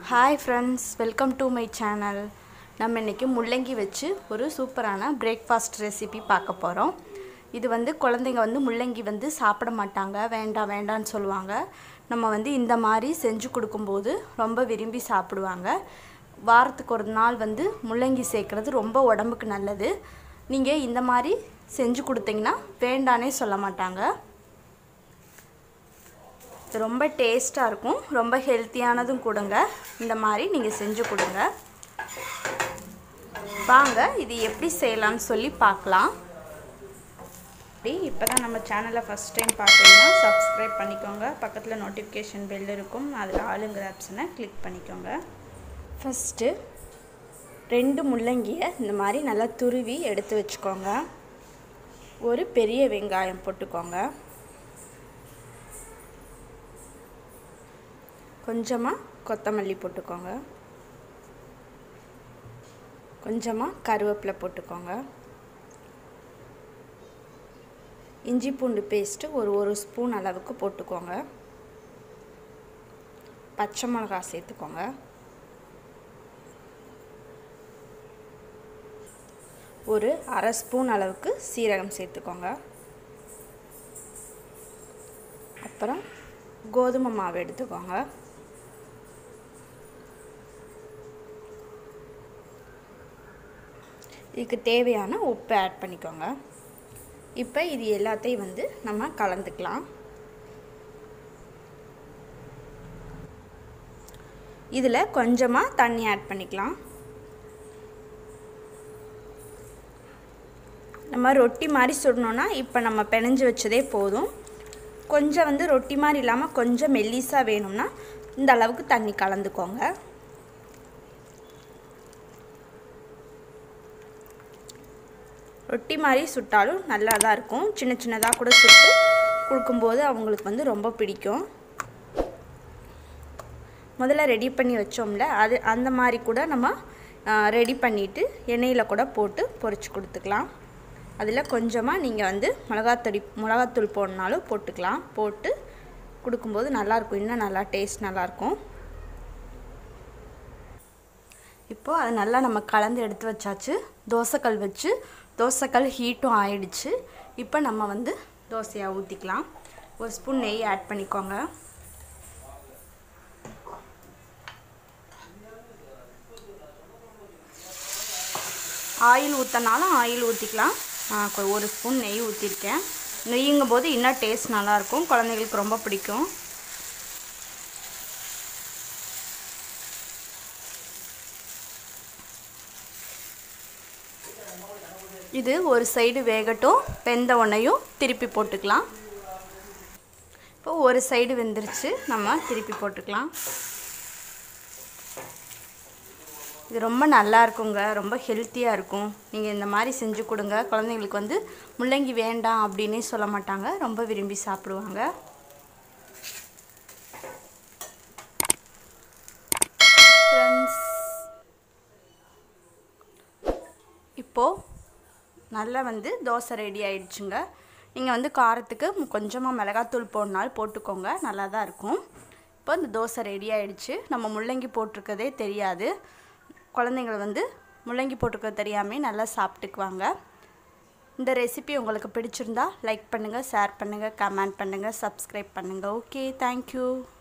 hi friends welcome to my channel நம்ம இன்றைக்கி முள்ளங்கி வச்சு ஒரு சூப்பரான பிரேக்ஃபாஸ்ட் ரெசிபி பார்க்க போகிறோம் இது வந்து குழந்தைங்க வந்து முள்ளங்கி வந்து சாப்பிட மாட்டாங்க வேண்டாம் வேண்டான்னு சொல்லுவாங்க நம்ம வந்து இந்த மாதிரி செஞ்சு கொடுக்கும்போது ரொம்ப விரும்பி சாப்பிடுவாங்க வாரத்துக்கு ஒரு நாள் வந்து முள்ளங்கி சேர்க்குறது ரொம்ப உடம்புக்கு நல்லது நீங்கள் இந்த மாதிரி செஞ்சு கொடுத்தீங்கன்னா வேண்டானே சொல்ல மாட்டாங்க இது ரொம்ப டேஸ்ட்டாக இருக்கும் ரொம்ப ஹெல்த்தியானதும் கொடுங்க இந்த மாதிரி நீங்கள் செஞ்சு கொடுங்க வாங்க இது எப்படி செய்யலாம்னு சொல்லி பார்க்கலாம் அப்படி இப்போ தான் நம்ம சேனலை ஃபஸ்ட் டைம் பார்த்தீங்கன்னா சப்ஸ்கிரைப் பண்ணிக்கோங்க பக்கத்தில் நோட்டிஃபிகேஷன் பெல் இருக்கும் அதில் ஆளுங்கிற ஆப்ஷனை கிளிக் பண்ணிக்கோங்க ஃபஸ்ட்டு ரெண்டு முள்ளங்கியை இந்த மாதிரி நல்லா துருவி எடுத்து வச்சுக்கோங்க ஒரு பெரிய வெங்காயம் போட்டுக்கோங்க கொஞ்சமாக கொத்தமல்லி போட்டுக்கோங்க கொஞ்சமாக கருவேப்பிலை போட்டுக்கோங்க இஞ்சி பூண்டு பேஸ்ட்டு ஒரு ஒரு ஸ்பூன் அளவுக்கு போட்டுக்கோங்க பச்சை மிளகா சேர்த்துக்கோங்க ஒரு அரை ஸ்பூன் அளவுக்கு சீரகம் சேர்த்துக்கோங்க அப்புறம் கோதுமை மாவு எடுத்துக்கோங்க இதுக்கு தேவையான உப்பு ஆட் பண்ணிக்கோங்க இப்போ இது எல்லாத்தையும் வந்து நம்ம கலந்துக்கலாம் இதில் கொஞ்சமாக தண்ணி ஆட் பண்ணிக்கலாம் நம்ம ரொட்டி மாதிரி சுடணுன்னா இப்போ நம்ம பிணைஞ்சு வச்சதே போதும் கொஞ்சம் வந்து ரொட்டி மாதிரி இல்லாமல் கொஞ்சம் மெல்லிஸாக வேணும்னா இந்த அளவுக்கு தண்ணி கலந்துக்கோங்க ரொட்டி மாதிரி சுட்டாலும் நல்லா தான் இருக்கும் சின்ன சின்னதாக கூட சுட்டு கொடுக்கும்போது அவங்களுக்கு வந்து ரொம்ப பிடிக்கும் முதல்ல ரெடி பண்ணி வச்சோம்ல அது அந்த மாதிரி கூட நம்ம ரெடி பண்ணிவிட்டு எண்ணெயில் கூட போட்டு பொரிச்சு கொடுத்துக்கலாம் அதில் கொஞ்சமாக நீங்கள் வந்து மிளகாத்தொடி மிளகாத்தூள் போடனாலும் போட்டுக்கலாம் போட்டு கொடுக்கும்போது நல்லாயிருக்கும் இன்னும் நல்லா டேஸ்ட் நல்லாயிருக்கும் இப்போது அதை நல்லா நம்ம கலந்து எடுத்து வச்சாச்சு தோசைக்கல் வச்சு தோசைக்கல் ஹீட்டும் ஆயிடுச்சு இப்போ நம்ம வந்து தோசையாக ஊற்றிக்கலாம் ஒரு ஸ்பூன் நெய் ஆட் பண்ணிக்கோங்க ஆயில் ஊற்றினாலும் ஆயில் ஊற்றிக்கலாம் ஒரு ஸ்பூன் நெய் ஊற்றிருக்கேன் நெய்யுங்கும் போது இன்னும் டேஸ்ட் நல்லாயிருக்கும் குழந்தைங்களுக்கு ரொம்ப பிடிக்கும் இது ஒரு சைடு வேகட்டும் வெந்த உடனையும் திருப்பி போட்டுக்கலாம் இப்போ ஒரு சைடு வெந்துருச்சு நம்ம திருப்பி போட்டுக்கலாம் இது ரொம்ப நல்லா இருக்குங்க ரொம்ப ஹெல்த்தியாக இருக்கும் நீங்கள் இந்த மாதிரி செஞ்சு கொடுங்க குழந்தைங்களுக்கு வந்து முள்ளங்கி வேண்டாம் அப்படின்னே சொல்ல மாட்டாங்க ரொம்ப விரும்பி சாப்பிடுவாங்க ஃப்ரெண்ட்ஸ் இப்போது நல்லா வந்து தோசை ரெடி ஆயிடுச்சுங்க நீங்கள் வந்து காரத்துக்கு கொஞ்சமாக மிளகாத்தூள் போடனாலும் போட்டுக்கோங்க நல்லா தான் இருக்கும் இப்போ இந்த தோசை ரெடி ஆயிடுச்சு நம்ம முள்ளங்கி போட்டிருக்கதே தெரியாது குழந்தைங்கள வந்து முள்ளங்கி போட்டிருக்க தெரியாமல் நல்லா சாப்பிட்டுக்குவாங்க இந்த ரெசிபி உங்களுக்கு பிடிச்சிருந்தா லைக் பண்ணுங்கள் ஷேர் பண்ணுங்கள் கமெண்ட் பண்ணுங்கள் சப்ஸ்கிரைப் பண்ணுங்கள் ஓகே தேங்க்யூ